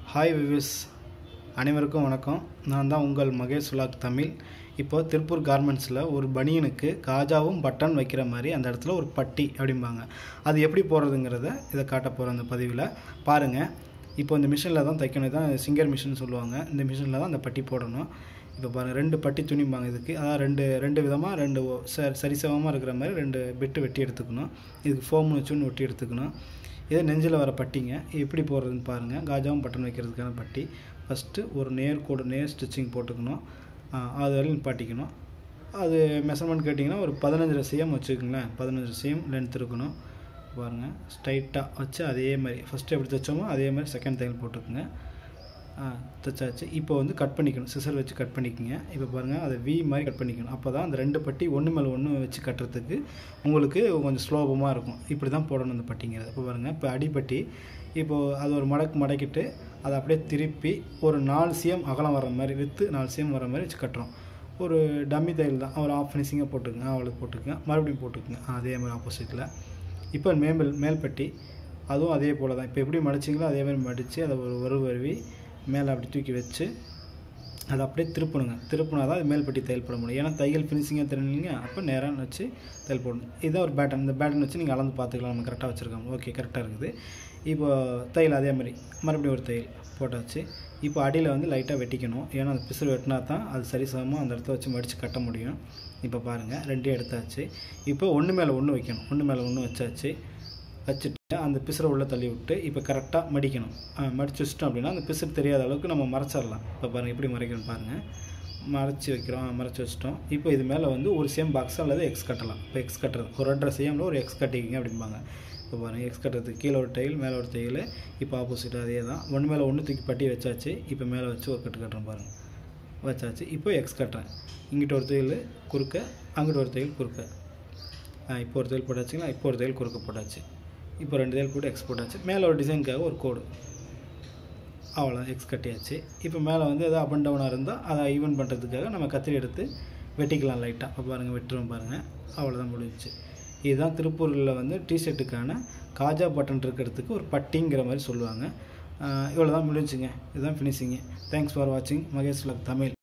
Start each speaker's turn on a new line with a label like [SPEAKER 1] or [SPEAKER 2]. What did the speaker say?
[SPEAKER 1] hi விவிஸ் அனைவருக்கும் வணக்கம் நான் தான் உங்கள் மகேஷ் விலாக் தமிழ் இப்போ திருப்பூர் கார்மெண்ட்ஸில் ஒரு பனியனுக்கு காஜாவும் பட்டன் வைக்கிற மாதிரி அந்த இடத்துல ஒரு பட்டி அப்படிம்பாங்க அது எப்படி போடுறதுங்கிறத இதை காட்ட போகிற அந்த பதிவில் பாருங்கள் இப்போ இந்த மிஷினில் தான் தைக்கணும் தான் சிங்கர் மிஷின் சொல்லுவாங்க இந்த மிஷினில் தான் அந்த பட்டி போடணும் இப்போ பாருங்கள் ரெண்டு பட்டி துணிம்பாங்க இதுக்கு அதாவது ரெண்டு ரெண்டு விதமாக ரெண்டு ஒ- ச சரிசமமாக இருக்கிற மாதிரி ரெண்டு பெட்டு வெட்டி எடுத்துக்கணும் இதுக்கு ஃபோம் வச்சுன்னு வெட்டி எடுத்துக்கணும் இது நெஞ்சில் வர பட்டிங்க எப்படி போடுறதுன்னு பாருங்கள் காஜாவும் பட்டன் வைக்கிறதுக்கான பட்டி ஃபஸ்ட்டு ஒரு நேர் கோடு நேர் ஸ்டிச்சிங் போட்டுக்கணும் ஆ, அது வரையும் நிப்பாட்டிக்கணும் அது மெஷர்மெண்ட் கேட்டிங்கன்னா ஒரு பதினஞ்சரை சிஎம் வச்சுக்கோங்களேன் பதினஞ்சு சிஎம் லென்த் இருக்கணும் பாருங்கள் ஸ்ட்ரைட்டாக வச்சு அதே மாதிரி ஃபஸ்ட்டு எப்படி தைச்சோமோ அதே மாதிரி செகண்ட் தையல் போட்டுக்குங்க ஆ தைச்சாச்சு இப்போ வந்து கட் பண்ணிக்கணும் சிசர் வச்சு கட் பண்ணிக்கோங்க இப்போ பாருங்கள் அதை வி மாதிரி கட் பண்ணிக்கணும் அப்போ தான் அந்த ரெண்டு பட்டி ஒன்று மேலே ஒன்று வச்சு கட்டுறதுக்கு உங்களுக்கு கொஞ்சம் ஸ்லோபமாக இருக்கும் இப்படி தான் போடணும் அந்த பட்டிங்கிறது இப்போ பாருங்கள் இப்போ அடிப்பட்டி இப்போது அது ஒரு மடக்கு மடக்கிட்டு அதை அப்படியே திருப்பி ஒரு நாலு சிஎம் அகலம் வர மாதிரி வித்து நாலு சிஎம் வர மாதிரி வச்சு கட்டுறோம் ஒரு டம்மி தையல் தான் ஒரு ஆஃப் ஃபினிஷிங்காக போட்டுக்குங்க அவளுக்கு போட்டுக்குங்க மறுபடியும் போட்டுக்குங்க அதே மாதிரி ஆப்போசிட்டில் இப்போ மேல் மேல்பட்டி அதுவும் அதே போல் தான் இப்போ எப்படி மடிச்சிங்களோ அதே மாதிரி மடித்து அதை ஒரு ஒரு வருவி மேலே அப்படி தூக்கி வச்சு அதை அப்படியே திருப்பணுங்க திருப்பினா தான் அது மேல்பட்டி தையல் போட முடியும் ஏன்னா தையல் ஃபினிஷிங்காக தெரியுங்க அப்போ நேராக வச்சு தையல் போடணும் இதுதான் ஒரு பேட்டன் இந்த பேட்டன் வச்சு நீங்கள் அளந்து பார்த்துக்கலாம் நம்ம கரெக்டாக வச்சுருக்கோம் ஓகே கரெக்டாக இருக்குது இப்போ தையல் அதே மாதிரி மறுபடியும் ஒரு தையல் போட்டாச்சு இப்போ அடியில் வந்து லைட்டாக வெட்டிக்கணும் ஏன்னா அந்த பிசுறு வெட்டினா தான் அது சரிசமமாக அந்த இடத்த வச்சு மடித்து கட்ட முடியும் இப்போ பாருங்கள் ரெண்டையும் எடுத்தாச்சு இப்போ ஒன்று மேலே ஒன்று வைக்கணும் ஒன்று மேலே ஒன்று வச்சாச்சு வச்சுட்டு அந்த பிசுரை உள்ளே தள்ளி விட்டு இப்போ கரெக்டாக மடிக்கணும் ஆ, மடிச்சு வச்சிட்டோம் அப்படின்னா அந்த பிசுறு தெரியாத அளவுக்கு நம்ம மறைச்சிடலாம் இப்போ பாருங்கள் எப்படி மறைக்கணும் பாருங்கள் மறைச்சி வைக்கிறோம் ஆ, மறைச்சி வச்சிட்டோம் இப்போ இது மேலே வந்து ஒரு சேம் பாக்ஸ் அல்லது எக்ஸ் கட்டலாம் இப்போ எக்ஸ் கட்டுறது ஒரு ரெண்டரை சேமில் ஒரு எக்ஸ் கட்டிக்கிங்க அப்படிம்பாங்க இப்போ பாருங்கள் எக்ஸ் கட்டுறதுக்கு கீழே ஒரு டைல் மேலே ஒரு தையல் இப்போ ஆப்போசிட் அதே தான் ஒன்று மேலே ஒன்று தூக்கி பட்டி வச்சாச்சு இப்போ மேலே வச்சு ஒரு கட்டு கட்டுறோம் பாருங்கள் வச்சாச்சு இப்போ எக்ஸ் கட்டுறேன் இங்கிட்ட ஒரு தையல் குறுக்க அங்கிட்ட ஒரு தையல் குறுக்க ஆ, இப்போ ஒரு தையல் போட்டாச்சுங்களா இப்போ ஒரு தையல் குறுக்க போட்டாச்சு இப்போ ரெண்டு தையல் போட்டு எக்ஸ் போட்டாச்சு மேலே ஒரு டிசைனுக்காக ஒரு கோடு அவ்வளோ எக்ஸ் கட்டியாச்சு இப்போ மேலே வந்து எதாவது அப் அண்ட் டவுனாக இருந்தால் அதை ஈவன் பண்ணுறதுக்காக நம்ம கத்திரி எடுத்து வெட்டிக்கலாம் லைட்டாக இப்போ பாருங்கள் வெட்டுறோம் பாருங்கள் அவ்வளோதான் முடிஞ்சுச்சு இதுதான் திருப்பூரில் வந்து டிஷர்ட்டுக்கான காஜா பட்டன் இருக்கிறதுக்கு ஒரு பட்டிங்கிற மாதிரி சொல்லுவாங்க இவ்வளோ தான் முடிஞ்சுங்க இதுதான் ஃபினிஷிங்கு தேங்க்ஸ் ஃபார் வாட்சிங் மகேஷ் vlog தமிழ்